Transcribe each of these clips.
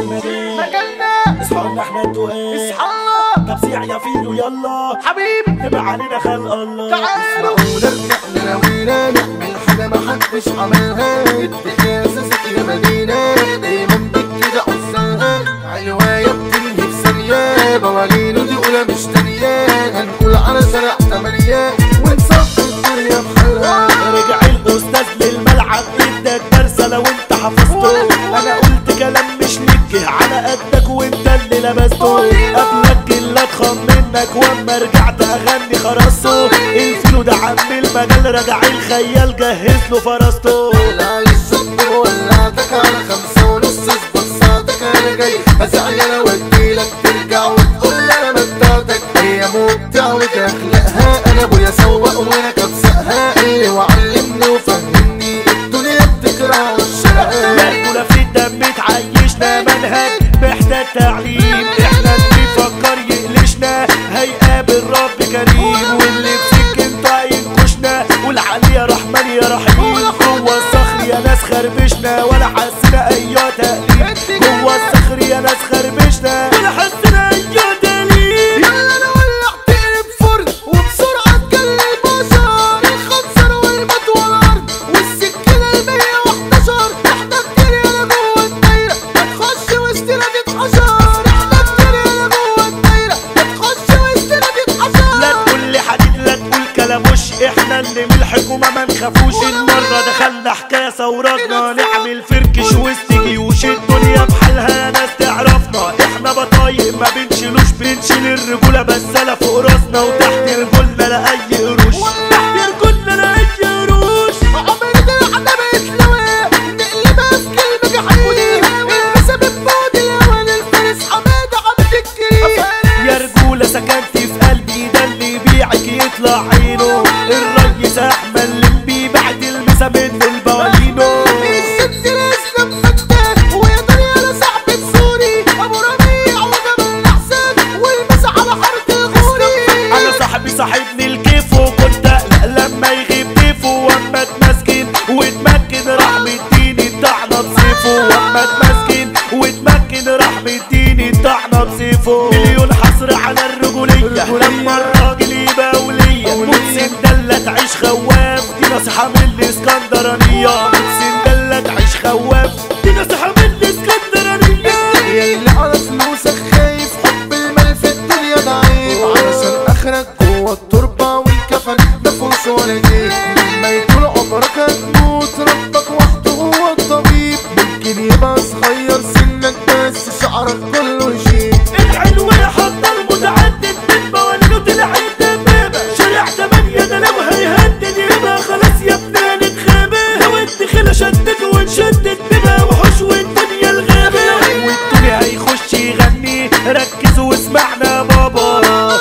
المدينة مجالنا اصحى احنا الدقاق اصحى الله طب سيع يا فيلو يلا حبيبي نبقى علينا خلق الله تعالوا ونرجع نراوينا نعمل حاجة محدش عملها ادي اساسك يا مدينة دايما بكده عزها علواية بتنهي في ثانية بوالينه دي أولى مش تانية هنقول على شارع تمانية ونصفي الدنيا بحالها رجع الاستاذ للملعب اداك درس لو انت حفظته انا قلت كلام مش ليك على قدك وانت اللي لبسته قبلك اللي اتخن منك واما رجعت اغني خرسته الفيلو ده عم المجال رجع الخيال جهز له فرسته ولع الشط ولعتك على خمسة ونص اظبط ساعتك انا جاي ازعل انا واديلك ترجع وتقول انا متعتك هي مبدع وتخلقها انا ابويا سوق وانا كبسقها اللي وعلمني وفهمني الدنيا بتكره وشها ياكل في الدم تعيشنا منهج محتاج تعليم احنا اللي يفكر يقلشنا هيقابل رب كريم واللي بسكنته هينكشنا والعلي يا رحمن يا رحيم جوه الصخر يا ناس خربشنا ولا حسنا ايوه تقليد جوه الصخر يا ناس خربشنا ولا حسنا ايوه تقليد يلا انا ولعت بفرن وبسرعة تجلي البشر الخنصر والمد والارض والسكينة المية وحداشر احنا كتير يالا جوه الدايرة هتخش وسطنا تتحشر احنا كتير يالا جوه الدايرة هتخش وسطنا تتحشر لا تقول لي حديد لا تقول كلاموش احنا اللي من الحكومة ما نخافوش المرة دخلنا حكاية ثوراتنا نعمل فركش وسط جيوش الدنيا بحالها ناس تعرفنا احنا بطايق ما بنشيلوش بنشيل الرجولة بس انا فوق راسنا وتحت رجولنا لا اي قروش تحت رجولنا لا اي قروش عمرنا احنا بنتلوى نقلبها في كلمة جحيم الرسم بفوت الهوان الفارس حمادة عبد الكريم يا رجولة سكنتي في قلبي ده اللي يبيعك يطلع عينه الريس احمد اللي بيبعت المسا منه البوالينو الست الاسلام فتاه ويا دنيا صاحبة سوري ابو ربيع وجبل الاحسان والمسا على حارة الغوري انا صاحبي صاحبني الكيف وكنت اقلق لما يغيب كيفه واما اتمسكن واتمكن راح مديني الطعنه بسيفه واما اتمسكن واتمكن راح مديني الطعنه بسيفه مليون حصر على الرجوليه لما الراجل يبقى وليا محسن دلة تعيش خواف دي نصيحه من الاسكندرانيه محسن دلة تعيش خواف دي نصيحه من الاسكندرانيه يلي على فلوسك خايف حب المال في الدنيا ضعيف علشان اخرك جوه التربة والكفن مفهوش ولا جيب لما يكون عمرك هتموت ربك وحده هو الطبيب ممكن يبقى صغير سنك بس شعرك كله يشيب الحلو يا حط المتعدد من موالينه طلع الدبابة شارع تمانية ده لو هيهدد يبقى خلاص يا ابننا نتخابى لو الدخلة شدت وانشدت نبقى وحوش والدنيا الغابة والدنيا هيخش يغني ركز واسمعنا بابا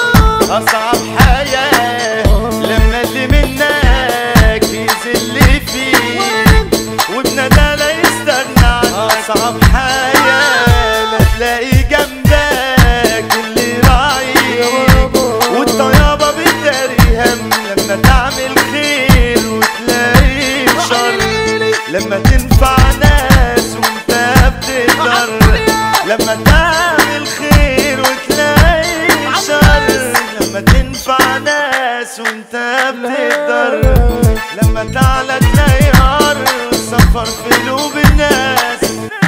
أصعب حياة لما اللي منك يذل فيك وابن لا يستغنى عنك أصعب حياة لا تلاقي جنبك اللي راعيك والطيابة بتداري هم لما تعمل خير وتلاقي شر لما تنفع ناس وانت بتقدر لما تعمل خير وتلاقي شر لما تنفع ناس وانت بتقدر لما تعلى تلاقي عر سفر في قلوب الناس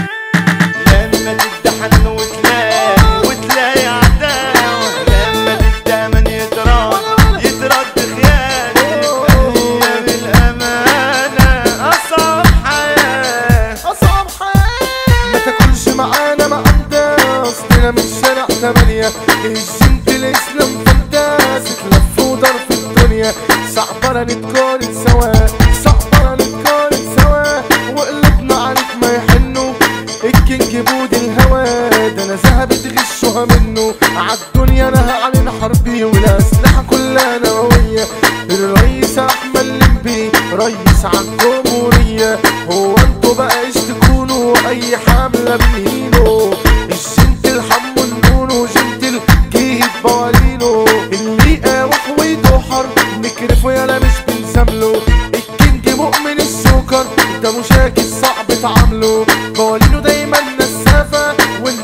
لما تدحن وتلاقي وتلاقي عداوة لما تتأمن يترد يترد خيانة أيام الأمانة أصعب حياة أصعب حياة ما تاكلش معانا ما عندها أصلنا من شارع تمانية الجنت الإسلام فانتاس تلف ودار في الدنيا صعبنا نتقارن سوا صعبنا نتقارن سوا وقلبنا عليك ما يحنوا الكينج بود الهوا ده انا ذهب تغشها منه عالدنيا انا هعلن حربي والاسلحه كلها نوويه الرئيس احمد لمبي رئيس عالجمهوريه هو انتوا بقى ايش تكونوا اي حمله بمينو الجنت الحمو النونو جنت الجيد بوالينو اللي قاوح ويدوحر نكرفه يالا مش بنسامله الكينج مؤمن السكر ده مشاكل صعب تعامله بوالينو دايما نسافة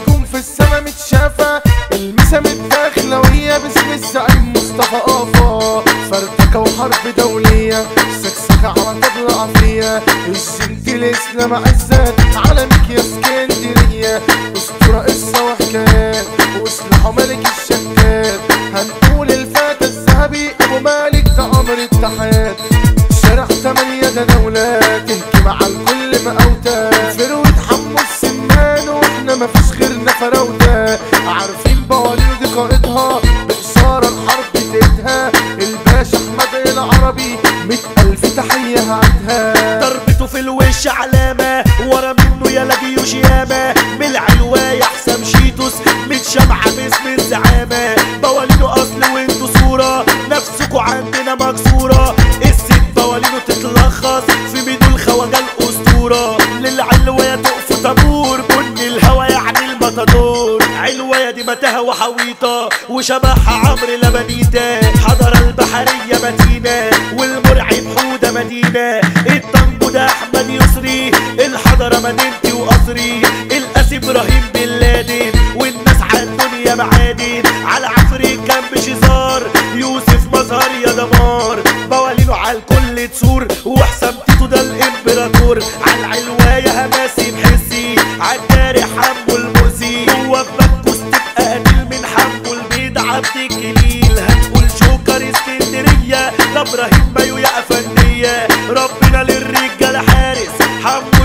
الاسلام عزت علمك يا اسكندريه اسطوره قصه وحكايات وسلاحه ملك الشتات هنقول الفتى الذهبي ابو مالك ده قمر التحيات شارع تمانية ده دولات تحكي مع الكل مقاوتات فروة حمو السمان واحنا مفيش غيرنا فراوتة عارفين بوالين دي قائدها بإشارة الحرب تقيدها الباشا احمد العربي مئة ألف تحية هعدها ضربته في الوش علامة ورا منه يا جيوش ياما من العلواية حسام شيتوس متشمعة باسم الزعامة بوالينه أصل وانتو صورة نفسكوا عندنا مكسورة الست بوالينه تتلخص في ميدو الخواجة الأسطورة للعلواية تقف طابور بن الهوا يعني المطادور علواية دي متاهة وحويطة وشبهها عمرو لبنيتة حضرة البحرية متينة والمرعب حودة مدينة الطنجو ده أحمد يسري الحضرة مدينتي وقصري القاسي إبراهيم بن لادن والناس على الدنيا معادن على عفريت جنب شزار يوسف مظهر يا دمار بوالينه على الكل تسور وحسام تيتو ده الامبراطور على العلواية هماسي محسي عالجاري حمو المؤذي هو في بكوس تبقى قتيل من حمو البيض عبد الجليل هنقول شوكر اسكندرية ده ابراهيم بايو يا افندية ربنا للرجالة حارس حمو